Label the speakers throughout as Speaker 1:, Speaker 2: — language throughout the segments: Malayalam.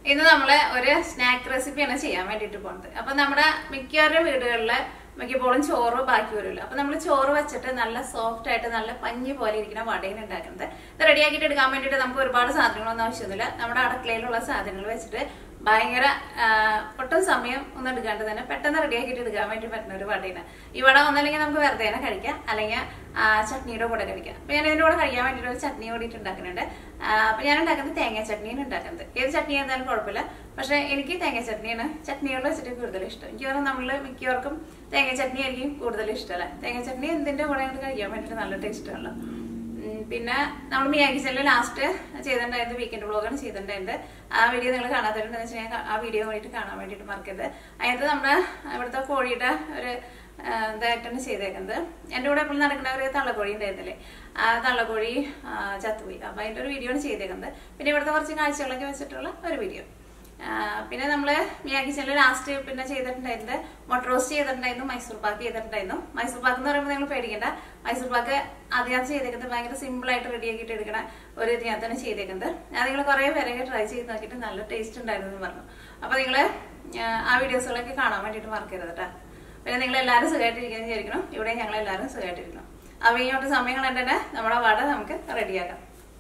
Speaker 1: ഇന്ന് നമ്മള് ഒരു സ്നാക്ക് റെസിപ്പിയാണ് ചെയ്യാൻ വേണ്ടിയിട്ട് പോകുന്നത് അപ്പൊ നമ്മുടെ മിക്കവരുടെ വീടുകളില് മിക്കപ്പോഴും ചോറ് ബാക്കി വരുമല്ലോ അപ്പൊ നമ്മൾ ചോറ് വെച്ചിട്ട് നല്ല സോഫ്റ്റ് ആയിട്ട് നല്ല പഞ്ഞി പോലെ ഇരിക്കുന്ന വടയാണ് ഉണ്ടാക്കുന്നത് ഇത് റെഡിയാക്കിയിട്ട് എടുക്കാൻ വേണ്ടിയിട്ട് നമുക്ക് ഒരുപാട് സാധനങ്ങളൊന്നും ആവശ്യമൊന്നുമില്ല നമ്മുടെ അടുക്കളയിലുള്ള സാധനങ്ങൾ വെച്ചിട്ട് ഭയങ്കര ആ, ഒട്ടും സമയം ഒന്നും എടുക്കാണ്ട് തന്നെ പെട്ടെന്ന് റെഡിയാക്കിയിട്ട് എടുക്കാൻ വേണ്ടി പറ്റുന്ന ഒരു വടയാണ് ഈ വട ഒന്നല്ലെങ്കിൽ നമുക്ക് വെറുതെ തന്നെ കഴിക്കാം അല്ലെങ്കിൽ ആ, ചട്നിയുടെ കൂടെ കഴിക്കാം അപ്പൊ ഞാൻ ഇതിന്റെ കൂടെ കഴിക്കാൻ വേണ്ടിയിട്ട് ഒരു ചട്നി കൂടിയിട്ട് ഉണ്ടാക്കുന്നുണ്ട് ആ, അപ്പൊ ഞാൻ ഉണ്ടാക്കുന്നത് തേങ്ങ ചട്നിയാണ് ഉണ്ടാക്കുന്നത് ഏത് ചട്നി ആയിരുന്നാലും കുഴപ്പമില്ല പക്ഷെ എനിക്ക് തേങ്ങ ചട്നിയാണ് ചട്നിയോട് വെച്ചിട്ട് കൂടുതൽ ഇഷ്ടം എനിക്ക് തോന്നുന്നു നമ്മള് മിക്കവർക്കും തേങ്ങ ചട്നി ആയിരിക്കും കൂടുതൽ ഇഷ്ടമല്ല തേങ്ങ ചട്നി എന്തിന്റെ കൂടെ അങ്ങോട്ട് കഴിക്കാൻ വേണ്ടിയിട്ട് നല്ല ടേസ്റ്റ് ആണല്ലോ ഉം, പിന്നെ നമ്മൾ മിയാഗി ചെല്ല് ലാസ്റ്റ് ചെയ്തിട്ടുണ്ടായിരുന്നു വീക്കെൻഡ് ബ്ലോഗാണ് ചെയ്തിട്ടുണ്ടായിരുന്നത് ആ വീഡിയോ നിങ്ങൾ കാണാത്തവരുണ്ടെന്ന് വെച്ച് കഴിഞ്ഞാൽ ആ വീഡിയോ വേണ്ടിയിട്ട് കാണാൻ വേണ്ടിയിട്ട് മറക്കരുത് അതിനകത്ത് നമ്മുടെ ഇവിടുത്തെ കോഴിയുടെ ഒരു ആ, ഇതായിട്ടാണ് ചെയ്തേക്കുന്നത് എൻ്റെ കൂടെ എപ്പോഴും നടക്കുന്ന ഒരു തള്ളക്കോഴി ഉണ്ടായിരുന്നില്ലേ ആ തള്ളക്കോഴി ആ, ചത്തുപോയി അപ്പൊ അതിന്റെ ഒരു വീഡിയോ ആണ് ചെയ്തേക്കുന്നത് പിന്നെ ഇവിടുത്തെ കുറച്ച് കാഴ്ചകളൊക്കെ വെച്ചിട്ടുള്ള ഒരു വീഡിയോ ആ, പിന്നെ നമ്മള് മിയാക്കി ചെല്ല് ലാസ്റ്റ് പിന്നെ ചെയ്തിട്ടുണ്ടായിരുന്നത് മൊട്ട റോസ്റ്റ് ചെയ്തിട്ടുണ്ടായിരുന്നു മൈസൂർ പാക്ക് ചെയ്തിട്ടുണ്ടായിരുന്നു മൈസൂർ പാക്ക് എന്ന് പറയുമ്പോൾ നിങ്ങൾ പേടിക്കണ്ട മൈസൂർ പാക്ക് അതിനകത്ത് ചെയ്തേക്കുന്നത് ഭയങ്കര സിമ്പിൾ ആയിട്ട് റെഡി ആക്കിയിട്ട് എടുക്കണ ഒരു ഇതിനകത്താണ് ചെയ്തേക്കുന്നത് അത് നിങ്ങൾ കുറെ പേരൊക്കെ ട്രൈ ചെയ്ത് നോക്കിയിട്ട് നല്ല ടേസ്റ്റ് ഉണ്ടായിരുന്നു എന്ന് പറഞ്ഞു അപ്പൊ നിങ്ങള് ആ, ആ വീഡിയോസുകളൊക്കെ കാണാൻ വേണ്ടിയിട്ട് മറക്കരുത് കേട്ടോ പിന്നെ നിങ്ങൾ എല്ലാവരും സുഖമായിട്ടിരിക്കുന്നു വിചാരിക്കണം ഇവിടെ ഞങ്ങൾ എല്ലാവരും സുഖമായിട്ടിരിക്കണം അപ്പൊ ഇങ്ങോട്ട് സമയം കളണ്ടന്നെ നമ്മുടെ വട നമുക്ക് റെഡിയാക്കാം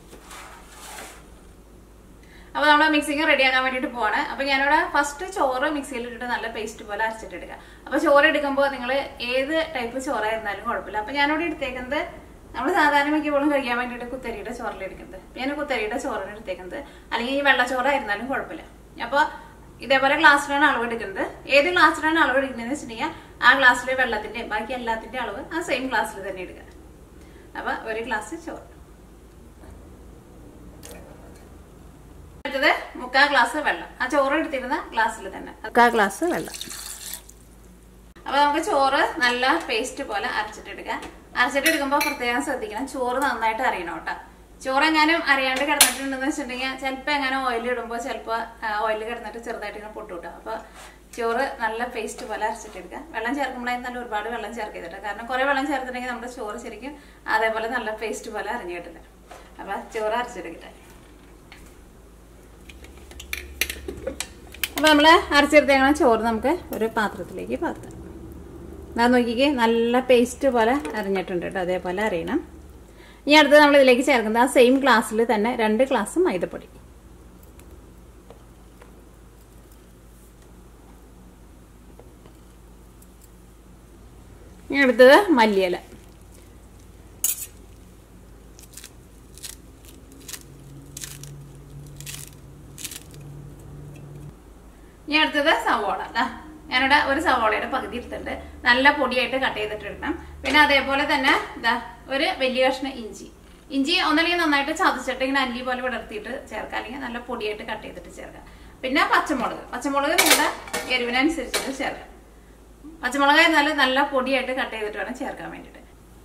Speaker 1: അപ്പൊ നമ്മൾ മിക്സിങ് റെഡിയാക്കാൻ വേണ്ടിയിട്ട് പോവാണ് അപ്പൊ ഞാനിവിടെ ഫസ്റ്റ് ചോറ് മിക്സിയിൽ ഇട്ടിട്ട് നല്ല പേസ്റ്റ് പോലെ അരച്ചിട്ടെടുക്കുക അപ്പൊ ചോറ് എടുക്കുമ്പോൾ നിങ്ങൾ ഏത് ടൈപ്പ് ചോറായിരുന്നാലും കുഴപ്പമില്ല അപ്പൊ ഞാനിവിടെ എടുത്തേക്കുന്നത് നമ്മൾ സാധാരണ മിക്കപ്പോഴും കഴിക്കാൻ വേണ്ടിയിട്ട് കുത്തരിയുടെ ചോറിൽ എടുക്കുന്നത് ഞാൻ കുത്തരിയുടെ ചോറിന് എടുത്തേക്കുന്നത് അല്ലെങ്കിൽ ഈ വെള്ളച്ചോറായിരുന്നാലും കുഴപ്പമില്ല അപ്പൊ ഇതേപോലെ ഗ്ലാസ്സിലാണ് അളവ് എടുക്കുന്നത് ഏത് ഗ്ലാസ്സിലാണ് അളവ് എടുക്കുന്നതെന്ന് വെച്ചിട്ടുണ്ടെങ്കിൽ ആ ഗ്ലാസ്സിൽ വെള്ളത്തിന്റെ ബാക്കി എല്ലാത്തിന്റെ അളവ് ആ സെയിം ഗ്ലാസ്സിൽ തന്നെ എടുക്കുക അപ്പൊ ഒരു ഗ്ലാസ് ചോറ് എടുത്തത് മുക്കാൽ ഗ്ലാസ് വെള്ളം ആ ചോറ് എടുത്തിരുന്ന ഗ്ലാസ്സിൽ തന്നെ മുക്കാൽ ഗ്ലാസ് വെള്ളം അപ്പൊ നമുക്ക് ചോറ് നല്ല പേസ്റ്റ് പോലെ അരച്ചിട്ടെടുക്കാം അരച്ചിട്ടെടുക്കുമ്പോൾ പ്രത്യേകം ശ്രദ്ധിക്കണം ചോറ് നന്നായിട്ട് അറിയണം കേട്ടോ ചോറ് എങ്ങാനും അറിയാണ്ട് കിടന്നിട്ടുണ്ടെന്ന് വെച്ചിട്ടുണ്ടെങ്കിൽ ചിലപ്പോൾ എങ്ങനെ ഓയിൽ ഇടുമ്പോൾ ചിലപ്പോൾ ഓയിൽ കിടന്നിട്ട് ചെറുതായിട്ട് ഇങ്ങനെ പൊട്ടുകൂട്ടോ അപ്പൊ ചോറ് നല്ല പേസ്റ്റ് പോലെ അരച്ചിട്ടെടുക്കുക വെള്ളം ചേർക്കുമ്പോഴായി നല്ല ഒരുപാട് വെള്ളം ചേർക്കരുത് കാരണം കുറെ വെള്ളം ചേർത്തിട്ടുണ്ടെങ്കിൽ നമ്മുടെ ചോറ് ശരിക്കും അതേപോലെ നല്ല പേസ്റ്റ് പോലെ അരിഞ്ഞു കിട്ടില്ല അപ്പൊ ചോറ് അരച്ചെടുക്കട്ടെ അപ്പൊ നമ്മള് അരച്ചെടുത്തേക്കണ ചോറ് നമുക്ക് ഒരു പാത്രത്തിലേക്ക് പാർത്താം ഞാൻ നോക്കിക്കേ നല്ല പേസ്റ്റ് പോലെ അരിഞ്ഞിട്ടുണ്ട് കേട്ടോ അതേപോലെ അറിയണം ഇനി അടുത്ത് നമ്മൾ ഇതിലേക്ക് ചേർക്കുന്നത് ആ സെയിം ഗ്ലാസ്സിൽ തന്നെ രണ്ട് ഗ്ലാസ് മൈദപ്പൊടി ഇനി അടുത്തത് മല്ലിയില ഇനി അടുത്തത് സവോള ദാ ഞാനിവിടെ ഒരു സവോളയുടെ പകുതി എടുത്തിട്ടുണ്ട് നല്ല പൊടിയായിട്ട് കട്ട് ചെയ്തിട്ട് ഇടണം പിന്നെ അതേപോലെ തന്നെ ഇതാ ഒരു വലിയ കഷ്ണം ഇഞ്ചി ഇഞ്ചി ഒന്നല്ലെങ്കിൽ നന്നായിട്ട് ചതച്ചിട്ട് ഇങ്ങനെ അല്ലി പോലെ വിടർത്തിയിട്ട് ചേർക്കാം അല്ലെങ്കിൽ നല്ല പൊടിയായിട്ട് കട്ട് ചെയ്തിട്ട് ചേർക്കാം പിന്നെ പച്ചമുളക് പച്ചമുളക് നിങ്ങളുടെ എരിവിനനുസരിച്ചിട്ട് ചേർക്കാം പച്ചമുളക് നല്ല നല്ല പൊടിയായിട്ട് കട്ട് ചെയ്തിട്ട് വേണം ചേർക്കാൻ വേണ്ടിയിട്ട്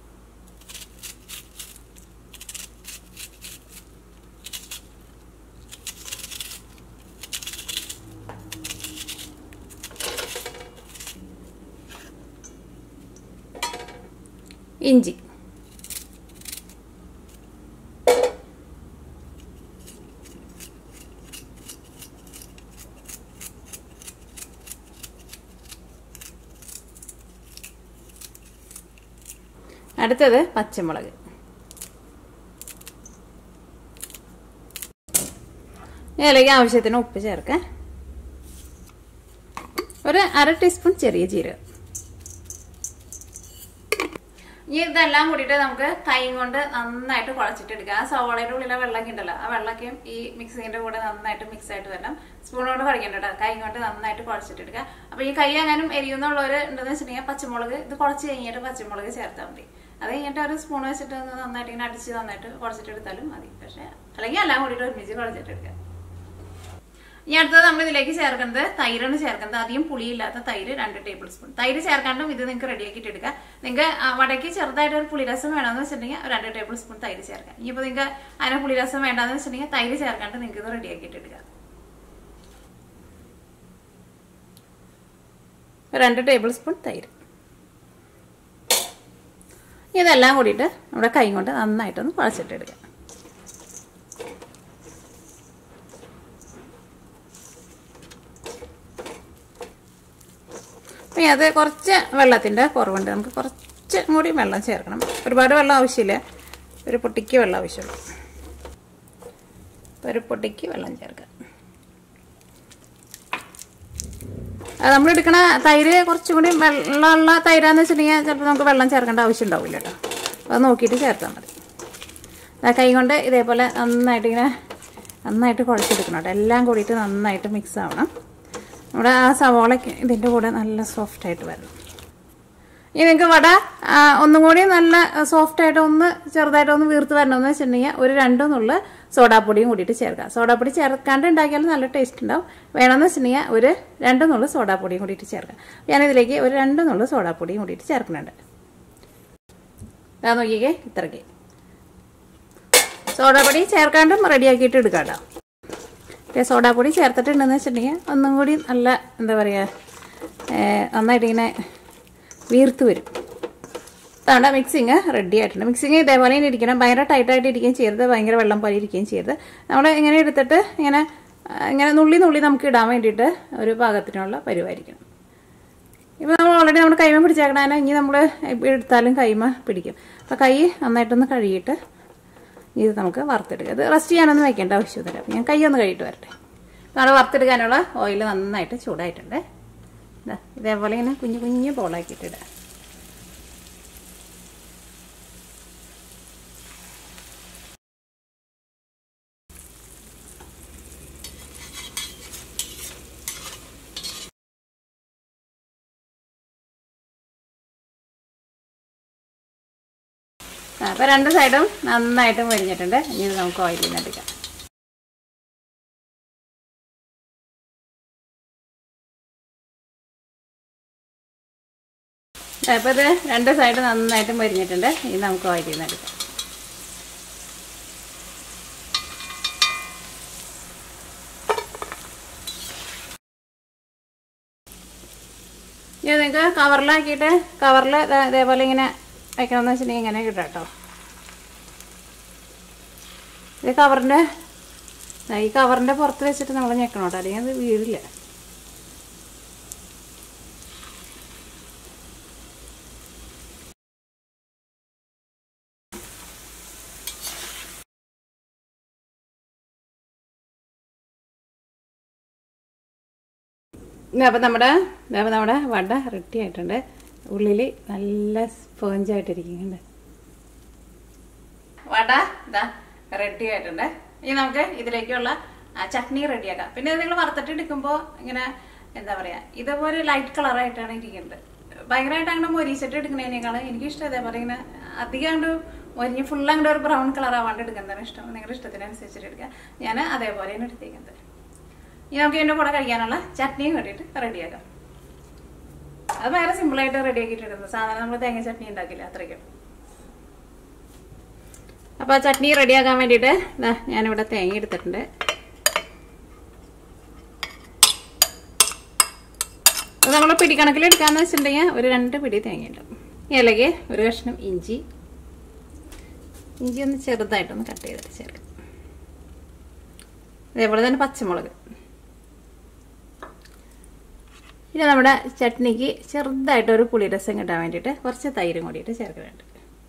Speaker 1: ഇഞ്ചി അടുത്തത് പച്ചമുളക് ഇതിലേക്ക് ആവശ്യത്തിന് ഉപ്പ് ചേർക്കാം ഒരു അര ടീസ്പൂൺ ചെറിയ ജീരകം ഇനി ഇതെല്ലാം കൂടിയിട്ട് നമുക്ക് കൈ കൊണ്ട് നന്നായിട്ട് കുഴച്ചിട്ടെടുക്കുക ആ സവോളയുടെ ഉള്ളിലെ വെള്ളമൊക്കെ ഉണ്ടല്ലോ ആ വെള്ളമൊക്കെ ഈ മിക്സിങ്ങിന്റെ കൂടെ നന്നായിട്ട് മിക്സ് ആയിട്ട് വരണം സ്പൂൺ കൊണ്ട് കുഴക്കണ്ട കേട്ടോ കൈ കൊണ്ട് നന്നായിട്ട് കുഴച്ചിട്ടെടുക്കുക അപ്പൊ ഈ കൈ എങ്ങാനും എരിയുന്നുള്ളവർ ഉണ്ടെന്ന് വെച്ചിട്ടുണ്ടെങ്കിൽ പച്ചമുളക് ഇത് കുറച്ച് കഴിഞ്ഞിട്ട് പച്ചമുളക് ചേർത്താൽ മതി അത് കഴിഞ്ഞിട്ട് ഒരു സ്പൂൺ വെച്ചിട്ട് ഒന്ന് നന്നായിട്ട് ഇങ്ങനെ അടിച്ച് നന്നായിട്ട് കുഴച്ചിട്ടെടുത്താലും മതി പക്ഷെ അല്ലെങ്കിൽ എല്ലാം കൂടിയിട്ട് ഒരുമിച്ച് കുഴച്ചിട്ടെടുക്കുക ഇനി അടുത്തത് നമ്മൾ ഇതിലേക്ക് ചേർക്കുന്നത് തൈരാണ് ചേർക്കുന്നത് അധികം പുളിയില്ലാത്ത തൈര് രണ്ട് ടേബിൾ സ്പൂൺ തൈര് ചേർക്കാണ്ടും ഇത് നിങ്ങൾക്ക് റെഡിയാക്കിയിട്ട് എടുക്കാം നിങ്ങൾക്ക് വടക്ക് ചെറുതായിട്ട് ഒരു പുളിരസം വേണമെന്ന് വെച്ചിട്ടുണ്ടെങ്കിൽ ഒരു രണ്ട് ടേബിൾ സ്പൂൺ തൈര് ചേർക്കാം ഇനിയിപ്പോൾ നിങ്ങൾക്ക് അതിന് പുളിരസം വേണ്ടെന്ന് വെച്ചിട്ടുണ്ടെങ്കിൽ തൈര് ചേർക്കാണ്ട് നിങ്ങൾക്ക് ഇത് റെഡിയാക്കിയിട്ട് എടുക്കാം രണ്ട് ടേബിൾ സ്പൂൺ തൈര് ഇതെല്ലാം കൂടിയിട്ട് നമ്മുടെ കൈ കൊണ്ട് നന്നായിട്ടൊന്ന് കുഴച്ചിട്ടെടുക്കാം അപ്പം അത് കുറച്ച് വെള്ളത്തിൻ്റെ കുറവുണ്ട് നമുക്ക് കുറച്ച് കൂടി വെള്ളം ചേർക്കണം ഒരുപാട് വെള്ളം ആവശ്യമില്ല ഒരു പൊട്ടിക്ക് വെള്ളം ആവശ്യമുള്ളൂ ഒരു പൊട്ടിക്ക് വെള്ളം ചേർക്കാം അത് നമ്മൾ എടുക്കണ തൈര് കുറച്ചും കൂടി വെള്ളമുള്ള തൈരാന്ന് വെച്ചിട്ടുണ്ടെങ്കിൽ ചിലപ്പോൾ നമുക്ക് വെള്ളം ചേർക്കേണ്ട ആവശ്യം ഉണ്ടാവില്ല കേട്ടോ അത് നോക്കിയിട്ട് ചേർത്താൽ മതി ആ കൈ കൊണ്ട് ഇതേപോലെ നന്നായിട്ട് ഇങ്ങനെ നന്നായിട്ട് കുഴച്ചെടുക്കണം കേട്ടോ എല്ലാം കൂടിയിട്ട് നന്നായിട്ട് മിക്സ് ആവണം നമ്മുടെ ആ സവോള ഇതിൻ്റെ കൂടെ നല്ല സോഫ്റ്റായിട്ട് വരണം ഇനി നിങ്ങൾക്ക് വട ആ, ഒന്നും കൂടി നല്ല സോഫ്റ്റ് ആയിട്ട് ഒന്ന് ചെറുതായിട്ട് ഒന്ന് വീർത്ത് വരണമെന്ന് വെച്ചിട്ടുണ്ടെങ്കിൽ ഒരു രണ്ടു നുള്ളു സോഡാപ്പൊടിയും കൂടിയിട്ട് ചേർക്കുക സോഡാപ്പൊടി ചേർക്കാണ്ട് ഉണ്ടാക്കിയാലും നല്ല ടേസ്റ്റ് ഉണ്ടാവും വേണമെന്ന് വെച്ചിട്ടുണ്ടെങ്കിൽ ഒരു രണ്ട് നുള്ളു സോഡാപ്പൊടിയും കൂടിയിട്ട് ചേർക്കുക ഞാനിതിലേക്ക് ഒരു രണ്ട് നുള്ളു സോഡാപ്പൊടിയും കൂടിയിട്ട് ചേർക്കുന്നുണ്ട് ഇതാ നോക്കിക്കേ ഇത്രയ്ക്ക് സോഡാപ്പൊടി ചേർക്കാണ്ടും റെഡിയാക്കിയിട്ട് എടുക്കാം കേട്ടോ പിന്നെ സോഡാപ്പൊടി ചേർത്തിട്ടുണ്ടെന്ന് വെച്ചിട്ടുണ്ടെങ്കിൽ ഒന്നും കൂടി നല്ല എന്താ പറയുക നന്നായിട്ട് ഇങ്ങനെ വീർത്ത് വരും അതാണ് മിക്സിങ് റെഡി ആയിട്ടുണ്ട് മിക്സിങ് ഇതേപോലെ തന്നെ ഇരിക്കണം ഭയങ്കര ടൈറ്റായിട്ട് ഇരിക്കുകയും ചെയ്യരുത് ഭയങ്കര വെള്ളം പോലെ ഇരിക്കുകയും ചെയ്യരുത് നമ്മൾ ഇങ്ങനെ എടുത്തിട്ട് ഇങ്ങനെ ആ, ഇങ്ങനെ നുള്ളി നുള്ളി നമുക്ക് ഇടാൻ വേണ്ടിയിട്ട് ഒരു പാകത്തിനുള്ള പരിവായിരിക്കണം ഇപ്പോൾ നമ്മൾ ഓൾറെഡി നമ്മൾ കൈമ പിടിച്ചേക്കണേനെ ഇനി നമ്മൾ എടുത്താലും കൈമ പിടിക്കും അപ്പോൾ കൈ നന്നായിട്ടൊന്ന് കഴുകിയിട്ട് ഇത് നമുക്ക് വറുത്തെടുക്കുക ഇത് റെസ്റ്റ് ചെയ്യാനൊന്നും വെക്കേണ്ട ആവശ്യമൊന്നുമില്ല അപ്പോൾ ഞാൻ കൈ ഒന്ന് കഴുകിയിട്ട് വരട്ടെ നമ്മൾ വറുത്തെടുക്കാനുള്ള ഓയിൽ നന്നായിട്ട് ചൂടായിട്ടുണ്ട് ഇതാ ഇതേപോലെ ഇങ്ങനെ കുഞ്ഞു കുഞ്ഞു ബോളാക്കിയിട്ടിടുക അപ്പോൾ രണ്ട് സൈഡും നന്നായിട്ട് മൊരിഞ്ഞിട്ടുണ്ട് ഇനി ഇത് നമുക്ക് ഓയിലിൽ നിന്ന് എടുക്കാം അപ്പോൾ ഇത് രണ്ട് സൈഡ് നന്നായിട്ട് മൊരിഞ്ഞിട്ടുണ്ട് ഇനി നമുക്ക് ഓയിലിൽ നിന്ന് എടുക്കാം ഇത് നിങ്ങൾക്ക് കവറിലാക്കിയിട്ട് കവറിൽ ഇതേപോലെ ഇങ്ങനെ വയ്ക്കണമെന്ന് വെച്ചിട്ടുണ്ടെങ്കിൽ ഇങ്ങനെ കിട്ടാം കേട്ടോ ഇത് കവറിൻ്റെ ഈ കവറിൻ്റെ പുറത്ത് വെച്ചിട്ട് നമ്മൾ ഞെക്കണം കേട്ടോ അല്ലെങ്കിൽ അത് വീഴില്ല അപ്പം നമ്മുടെ അപ്പം നമ്മുടെ വട റെഡി ആയിട്ടുണ്ട് ഉള്ളിൽ നല്ല സ്പോഞ്ചായിട്ടിരിക്കുന്നുണ്ട് വട ഇതാ റെഡി ആയിട്ടുണ്ട് ഇനി നമുക്ക് ഇതിലേക്കുള്ള ആ, ചട്നി റെഡിയാക്കാം പിന്നെ നിങ്ങൾ വറുത്തിട്ട് എടുക്കുമ്പോൾ ഇങ്ങനെ എന്താ പറയാ ഇതേപോലെ ലൈറ്റ് കളറായിട്ടാണ് ഇരിക്കുന്നത് ഭയങ്കരമായിട്ട് അങ്ങനെ മൊരിച്ചിട്ട് എടുക്കുന്നതിനേക്കാളും എനിക്കിഷ്ടം ഇതേപോലെ ഇങ്ങനെ അധികം അങ്ങോട്ട് മൊരിഞ്ഞ് ഫുൾ അങ്ങോട്ട് ഒരു ബ്രൗൺ കളർ ആവാണ്ട് എടുക്കുന്നതാണ് ഇഷ്ടം നിങ്ങളുടെ ഇഷ്ടത്തിനനുസരിച്ചിട്ട് എടുക്കുക ഞാൻ അതേപോലെയാണ് എടുത്തേക്കുന്നത് ഇനി നമുക്ക് ഇതിൻ്റെ കൂടെ കഴിക്കാനുള്ള ചട്നിയും വേണ്ടിയിട്ട് റെഡിയാക്കാം അത് വേറെ സിമ്പിളായിട്ട് റെഡിയാക്കിയിട്ടുണ്ട് സാധാരണ നമ്മൾ തേങ്ങ ചട്നി ഉണ്ടാക്കില്ല അത്രയ്ക്കും അപ്പോൾ ആ ചട്നി റെഡിയാക്കാൻ വേണ്ടിയിട്ട് ഇതാ ഞാനിവിടെ തേങ്ങ എടുത്തിട്ടുണ്ട് അത് നമ്മൾ പിടിക്കണക്കിൽ എടുക്കാന്ന് വെച്ചിട്ടുണ്ടെങ്കിൽ ഒരു രണ്ട് പിടി തേങ്ങയുണ്ട് ഇലക്ക് ഒരു കഷ്ണം ഇഞ്ചി ഇഞ്ചി ഒന്ന് ചെറുതായിട്ടൊന്ന് കട്ട് ചെയ്തിട്ട് ചേർക്കാം അതേപോലെ തന്നെ പച്ചമുളക് പിന്നെ നമ്മുടെ ചട്നിക്ക് ചെറുതായിട്ട് ഒരു പുളിരസം കിട്ടാൻ വേണ്ടിയിട്ട് കുറച്ച് തൈരും കൂടിയിട്ട് ചേർക്കുന്നുണ്ട്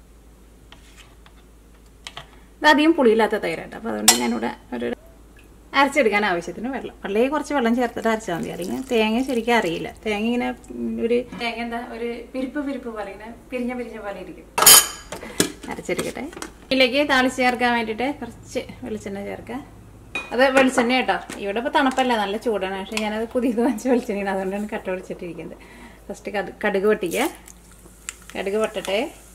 Speaker 1: ഇത് അധികം പുളിയില്ലാത്ത തൈരായിട്ട് അപ്പോൾ അതുകൊണ്ട് ഞാനിവിടെ ഒരു അരച്ചെടുക്കാൻ ആവശ്യത്തിന് വെള്ളം വളരെ കുറച്ച് വെള്ളം ചേർത്തിട്ട് അരച്ചാൽ മതി അല്ലെങ്കിൽ തേങ്ങ ശരിക്കും അറിയില്ല തേങ്ങ ഇങ്ങനെ ഉം, ഒരു തേങ്ങ എന്താ ഒരു പിരിപ്പ് പിരിപ്പ് പോലെ ഇങ്ങനെ പിരിഞ്ഞ പിരിഞ്ഞ പോലെ ഇരിക്കും അരച്ചെടുക്കട്ടെ ഇതിലേക്ക് താളിച്ച് ചേർക്കാൻ വേണ്ടിയിട്ട് കുറച്ച് വെളിച്ചെണ്ണ ചേർക്കാം അത് വെളിച്ചെണ്ണ കേട്ടോ ഇവിടെ ഇപ്പോൾ തണുപ്പല്ല നല്ല ചൂടാണ് പക്ഷേ ഞാനത് പുതിയത് വാങ്ങിച്ച വെളിച്ചെണ്ണയാണ് അതുകൊണ്ടാണ് കട്ട ഒളിച്ചിട്ടിരിക്കുന്നത് ഫസ്റ്റ് കടു കടുക് പൊട്ടിക്കുക കടുക് പൊട്ടട്ടെ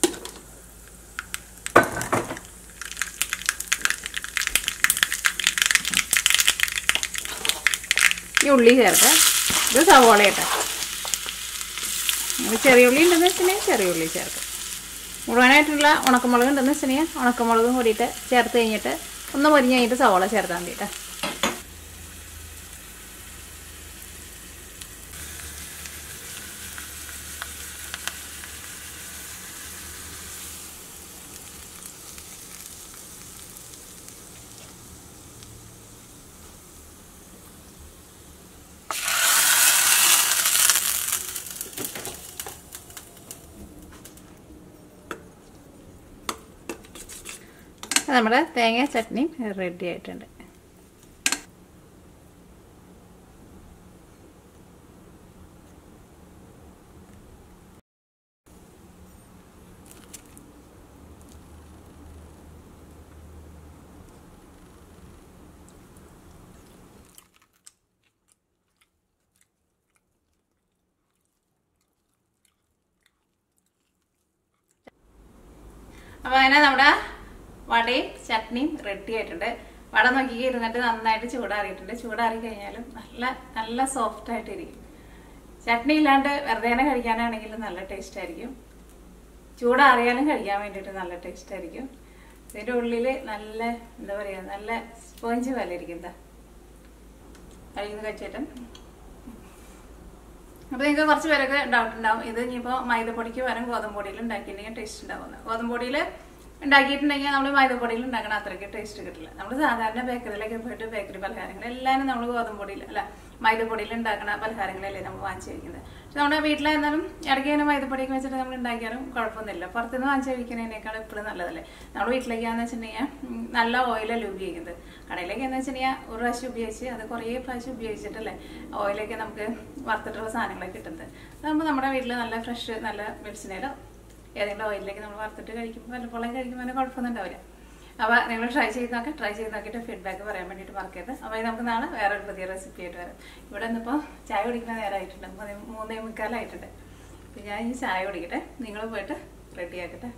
Speaker 1: ഈ ഉള്ളി ചേർക്കാം ഇത് സവോള കേട്ടോ നിങ്ങൾ ചെറിയ ഉള്ളി ഉണ്ടെന്ന് വെച്ചിട്ടുണ്ടെങ്കിൽ ചെറിയ ഉള്ളി ചേർക്കാം മുഴുവനായിട്ടുള്ള ഉണക്കമുളക് ഉണ്ടെന്ന് വെച്ചിട്ടുണ്ടെങ്കിൽ ഉണക്കമുളകും കൂടിയിട്ട് ചേർത്ത് കഴിഞ്ഞിട്ട് ഒന്ന് പൊരിഞ്ഞ് കഴിഞ്ഞിട്ട് സവോള ചേർത്താൽ മതി കേട്ടോ നമ്മുടെ തേങ്ങ ചട്നി റെഡി ആയിട്ടുണ്ട് അപ്പോൾ അങ്ങനെ നമ്മുടെ വടയും ചട്നിയും റെഡി ആയിട്ടുണ്ട് വട നോക്കി ഇരുന്നിട്ട് നന്നായിട്ട് ചൂടാറിയിട്ടുണ്ട് ചൂടാറി കഴിഞ്ഞാലും നല്ല നല്ല സോഫ്റ്റ് ആയിട്ടിരിക്കും ചട്നി ഇല്ലാണ്ട് വെറുതെ തന്നെ കഴിക്കാനാണെങ്കിലും നല്ല ടേസ്റ്റ് ആയിരിക്കും ചൂടാറിയാലും കഴിക്കാൻ വേണ്ടിയിട്ട് നല്ല ടേസ്റ്റ് ആയിരിക്കും ഇതിൻ്റെ ഉള്ളിൽ നല്ല എന്താ പറയുക നല്ല സ്പോഞ്ച് പോലെ ഇരിക്കും എന്താ കഴിക്കുന്ന കഴിച്ചിട്ട് അപ്പൊ നിങ്ങൾക്ക് കുറച്ച് പേരൊക്കെ ഡൗട്ട് ഉണ്ടാവും ഇത് ഇനിയിപ്പോൾ മൈദപ്പൊടിക്ക് പകരം ഗോതമ്പ് പൊടിയിൽ ഉണ്ടാക്കിയിട്ടുണ്ടെങ്കിൽ ടേസ്റ്റ് ഉണ്ടാവുന്നത് ഗോതമ്പ് പൊടിയിൽ ഉണ്ടാക്കിയിട്ടുണ്ടെങ്കിൽ നമ്മൾ മൈദപ്പൊടിയിൽ ഉണ്ടാക്കണ അത്രയ്ക്ക് ടേസ്റ്റ് കിട്ടില്ല നമ്മൾ സാധാരണ ബേക്കറിയിലൊക്കെ പോയിട്ട് ബേക്കറി പലഹാരങ്ങൾ എല്ലാവരും നമ്മൾ ഗോതമ്പ് പൊടിയിൽ അല്ല മൈദപ്പൊടിയിൽ ഉണ്ടാക്കുന്ന പലഹാരങ്ങളല്ലേ നമ്മൾ വാങ്ങിച്ചു കഴിക്കുന്നത് പക്ഷെ നമ്മുടെ വീട്ടിലായിരുന്നാലും ഇടയ്ക്ക് തന്നെ മൈദപ്പൊടിയൊക്കെ വെച്ചിട്ട് നമ്മൾ ഉണ്ടാക്കിയാലും കുഴപ്പമൊന്നുമില്ല പുറത്തുനിന്ന് വാങ്ങിച്ചു കഴിക്കുന്നതിനേക്കാൾ എപ്പോഴും നല്ലതല്ലേ നമ്മൾ വീട്ടിലേക്കാന്ന് വെച്ചിട്ടുണ്ടെങ്കിൽ ഉം, നല്ല ഓയിലല്ലേ ഉപയോഗിക്കുന്നത് കടയിലേക്ക് എന്ന് വെച്ചിട്ടുണ്ടെങ്കിൽ ഒരു പ്രാവശ്യം ഉപയോഗിച്ച് അത് കുറേ പ്രാവശ്യം ഉപയോഗിച്ചിട്ടല്ലേ ഓയിലൊക്കെ നമുക്ക് വറുത്തിട്ടുള്ള സാധനങ്ങളൊക്കെ കിട്ടുന്നത് അതാകുമ്പോൾ നമ്മുടെ വീട്ടിൽ നല്ല ഫ്രഷ് നല്ല വെളിച്ചെണ്ണയിലോ ഏതെങ്കിലും ഓയിലിലേക്ക് നമ്മൾ വറുത്തിട്ട് കഴിക്കുമ്പോൾ വല്ലപ്പോഴും കഴിക്കുമ്പോൾ അതിന് കുഴപ്പമൊന്നും ഉണ്ടാവില്ല അപ്പോൾ നിങ്ങൾ ട്രൈ ചെയ്ത് നോക്കാം ട്രൈ ചെയ്ത് നോക്കിയിട്ട് ഫീഡ്ബാക്ക് പറയാൻ വേണ്ടിയിട്ട് മറക്കരുത് അപ്പോൾ നമുക്ക് നാളെ വേറെ ഒരു പുതിയ റെസിപ്പി ആയിട്ട് വരാം ഇവിടെ നിന്നിപ്പോൾ ചായ കുടിക്കുന്ന നേരമായിട്ടുണ്ട് മൂന്നേ മൂന്നേ മുക്കാലായിട്ടുണ്ട് അപ്പോൾ ഞാൻ ഇനി ചായ കുടിക്കട്ടെ നിങ്ങൾ പോയിട്ട് റെഡി ആക്കട്ടെ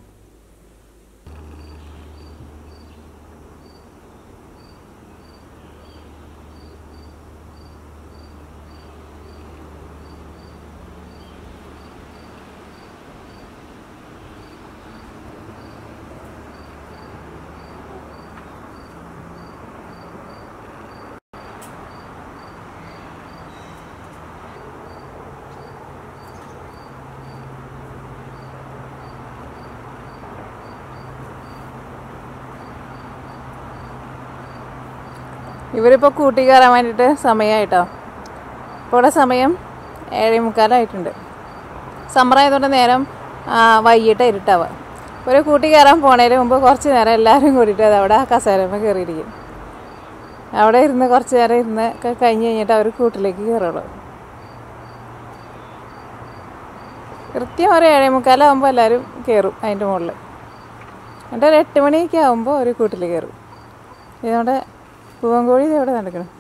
Speaker 2: ഇവരിപ്പോൾ കൂട്ടി കയറാൻ വേണ്ടിയിട്ട് സമയമായിട്ടോ ഇപ്പോൾ ഇവിടെ സമയം ഏഴേ മുക്കാലായിട്ടുണ്ട് സമ്മർ ആയതുകൊണ്ട് നേരം ആ, വൈകിട്ട് ഇരുട്ടാവുക ഒരു കൂട്ടി കയറാൻ പോണതിന് മുമ്പ് കുറച്ച് നേരം എല്ലാവരും കൂടിയിട്ട് അത് അവിടെ കസേരമ്മ കയറിയിരിക്കും അവിടെ ഇരുന്ന് കുറച്ച് നേരം ഇരുന്ന് ഒക്കെ കഴിഞ്ഞ് കഴിഞ്ഞിട്ട് അവർ കൂട്ടിലേക്ക് കയറുള്ളൂ കൃത്യം ഒരു ഏഴേ മുക്കാലാകുമ്പോൾ എല്ലാവരും കയറും അതിൻ്റെ മുകളിൽ എന്നിട്ട് ഒരു എട്ട് മണിയൊക്കെ ആകുമ്പോൾ ഒരു കൂട്ടിൽ കയറും ഇതോടെ പൂവൻകോഴി ഇത് എവിടെ നടക്കണം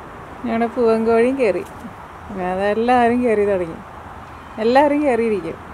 Speaker 2: ഞങ്ങളുടെ പൂവൻകോഴിയും കയറി അതെല്ലാവരും കയറി തുടങ്ങി എല്ലാവരും കയറിയിരിക്കും